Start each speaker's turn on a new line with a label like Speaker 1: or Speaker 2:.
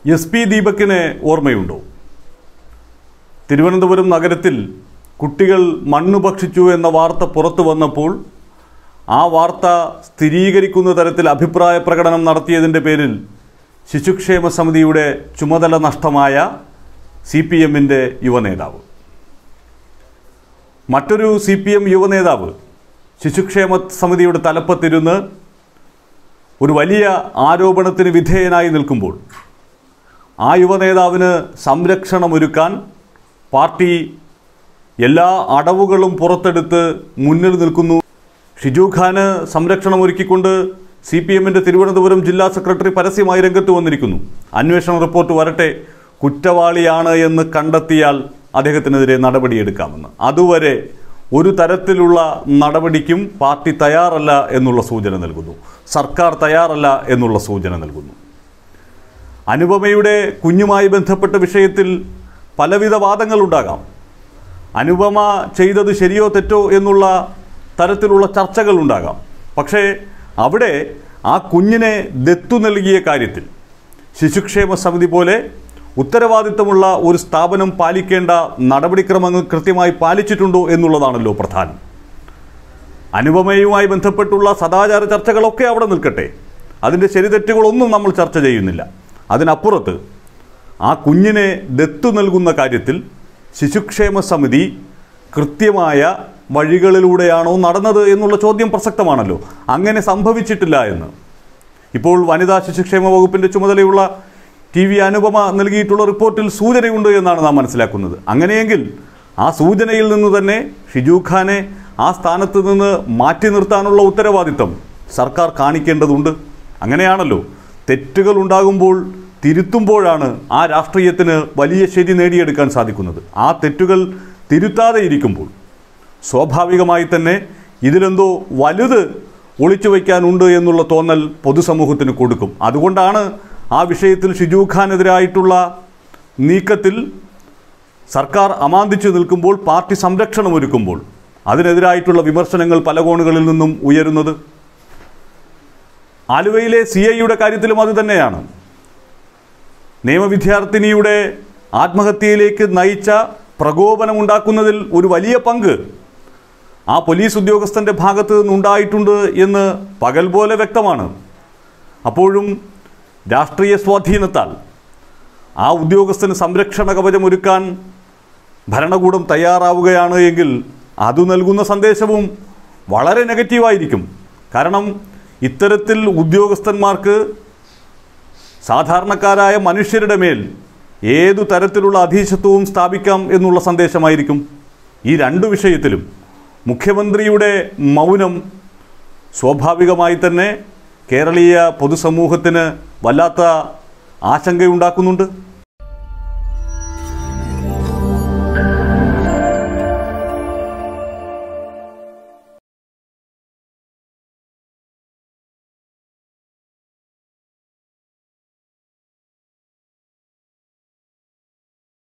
Speaker 1: S P ദീപക്കിനെ ഓർമ്മയുണ്ടോ തിരുവനന്തപുരം നഗരത്തിൽ കുട്ടികൾ മണ്ണ് ഭക്ഷിച്ചു എന്ന വാർത്ത പുറത്തു വന്നപ്പോൾ ആ വാർത്ത സ്ഥിരീകരിക്കുന്ന തരത്തിൽ അഭിപ്രായ പ്രകടനം നടത്തിയതിൻ്റെ പേരിൽ ശിശുക്ഷേമ സമിതിയുടെ ചുമതല നഷ്ടമായ സി പി എമ്മിൻ്റെ യുവനേതാവ് മറ്റൊരു സി പി എം യുവനേതാവ് ശിശുക്ഷേമ സമിതിയുടെ തലപ്പത്തിരുന്ന് ഒരു വലിയ ആരോപണത്തിന് വിധേയനായി നിൽക്കുമ്പോൾ ആ യുവനേതാവിന് സംരക്ഷണമൊരുക്കാൻ പാർട്ടി എല്ലാ അടവുകളും പുറത്തെടുത്ത് മുന്നിൽ നിൽക്കുന്നു ഷിജു ഖാന് സംരക്ഷണം ഒരുക്കിക്കൊണ്ട് സി പി എമ്മിൻ്റെ തിരുവനന്തപുരം ജില്ലാ സെക്രട്ടറി പരസ്യമായി രംഗത്ത് വന്നിരിക്കുന്നു അന്വേഷണ റിപ്പോർട്ട് വരട്ടെ കുറ്റവാളിയാണ് എന്ന് കണ്ടെത്തിയാൽ അദ്ദേഹത്തിനെതിരെ നടപടിയെടുക്കാമെന്ന് അതുവരെ ഒരു തരത്തിലുള്ള നടപടിക്കും പാർട്ടി തയ്യാറല്ല എന്നുള്ള സൂചന നൽകുന്നു സർക്കാർ തയ്യാറല്ല എന്നുള്ള സൂചന നൽകുന്നു അനുപമയുടെ കുഞ്ഞുമായി ബന്ധപ്പെട്ട വിഷയത്തിൽ പലവിധ വാദങ്ങളുണ്ടാകാം അനുപമ ചെയ്തത് ശരിയോ തെറ്റോ എന്നുള്ള തരത്തിലുള്ള ചർച്ചകളുണ്ടാകാം പക്ഷേ അവിടെ ആ കുഞ്ഞിനെ ദത്തു നൽകിയ കാര്യത്തിൽ ശിശുക്ഷേമ സമിതി പോലെ ഉത്തരവാദിത്തമുള്ള ഒരു സ്ഥാപനം പാലിക്കേണ്ട നടപടിക്രമങ്ങൾ കൃത്യമായി പാലിച്ചിട്ടുണ്ടോ എന്നുള്ളതാണല്ലോ പ്രധാനം അനുപമയുമായി ബന്ധപ്പെട്ടുള്ള സദാചാര ചർച്ചകളൊക്കെ അവിടെ നിൽക്കട്ടെ അതിൻ്റെ ശരിതെറ്റുകളൊന്നും നമ്മൾ ചർച്ച ചെയ്യുന്നില്ല അതിനപ്പുറത്ത് ആ കുഞ്ഞിനെ ദത്തു നൽകുന്ന കാര്യത്തിൽ ശിശുക്ഷേമ സമിതി കൃത്യമായ വഴികളിലൂടെയാണോ നടന്നത് എന്നുള്ള ചോദ്യം പ്രസക്തമാണല്ലോ അങ്ങനെ സംഭവിച്ചിട്ടില്ല എന്ന് ഇപ്പോൾ വനിതാ ശിശുക്ഷേമ വകുപ്പിൻ്റെ ചുമതലയുള്ള ടി വി അനുപമ നൽകിയിട്ടുള്ള റിപ്പോർട്ടിൽ സൂചനയുണ്ട് എന്നാണ് നാം മനസ്സിലാക്കുന്നത് അങ്ങനെയെങ്കിൽ ആ സൂചനയിൽ നിന്ന് തന്നെ ഷിജു ഖാനെ ആ സ്ഥാനത്ത് നിന്ന് മാറ്റി നിർത്താനുള്ള ഉത്തരവാദിത്തം സർക്കാർ കാണിക്കേണ്ടതുണ്ട് അങ്ങനെയാണല്ലോ തെറ്റുകൾ ഉണ്ടാകുമ്പോൾ തിരുത്തുമ്പോഴാണ് ആ രാഷ്ട്രീയത്തിന് വലിയ ശരി നേടിയെടുക്കാൻ സാധിക്കുന്നത് ആ തെറ്റുകൾ തിരുത്താതെ ഇരിക്കുമ്പോൾ സ്വാഭാവികമായി തന്നെ ഇതിലെന്തോ വലുത് ഒളിച്ചു വയ്ക്കാനുണ്ട് എന്നുള്ള തോന്നൽ പൊതുസമൂഹത്തിന് കൊടുക്കും അതുകൊണ്ടാണ് ആ വിഷയത്തിൽ ഷിജു ഖാനെതിരായിട്ടുള്ള നീക്കത്തിൽ സർക്കാർ അമാന്തിച്ചു നിൽക്കുമ്പോൾ പാർട്ടി സംരക്ഷണം ഒരുക്കുമ്പോൾ അതിനെതിരായിട്ടുള്ള വിമർശനങ്ങൾ പല കോണുകളിൽ നിന്നും ഉയരുന്നത് ആലുവയിലെ സി ഐയുടെ കാര്യത്തിലും അത് തന്നെയാണ് നിയമവിദ്യാർത്ഥിനിയുടെ ആത്മഹത്യയിലേക്ക് നയിച്ച പ്രകോപനമുണ്ടാക്കുന്നതിൽ ഒരു വലിയ പങ്ക് ആ പോലീസ് ഉദ്യോഗസ്ഥൻ്റെ ഭാഗത്ത് നിന്നുണ്ടായിട്ടുണ്ട് എന്ന് പകൽ പോലെ വ്യക്തമാണ് അപ്പോഴും രാഷ്ട്രീയ സ്വാധീനത്താൽ ആ ഉദ്യോഗസ്ഥന് സംരക്ഷണ കവചമൊരുക്കാൻ ഭരണകൂടം തയ്യാറാവുകയാണ് എങ്കിൽ അത് നൽകുന്ന സന്ദേശവും വളരെ നെഗറ്റീവായിരിക്കും കാരണം ഇത്തരത്തിൽ ഉദ്യോഗസ്ഥന്മാർക്ക് സാധാരണക്കാരായ മനുഷ്യരുടെ മേൽ ഏതു തരത്തിലുള്ള അധീശത്വവും സ്ഥാപിക്കാം എന്നുള്ള സന്ദേശമായിരിക്കും ഈ രണ്ടു വിഷയത്തിലും മുഖ്യമന്ത്രിയുടെ മൗനം സ്വാഭാവികമായി തന്നെ കേരളീയ പൊതുസമൂഹത്തിന് വല്ലാത്ത ആശങ്കയുണ്ടാക്കുന്നുണ്ട്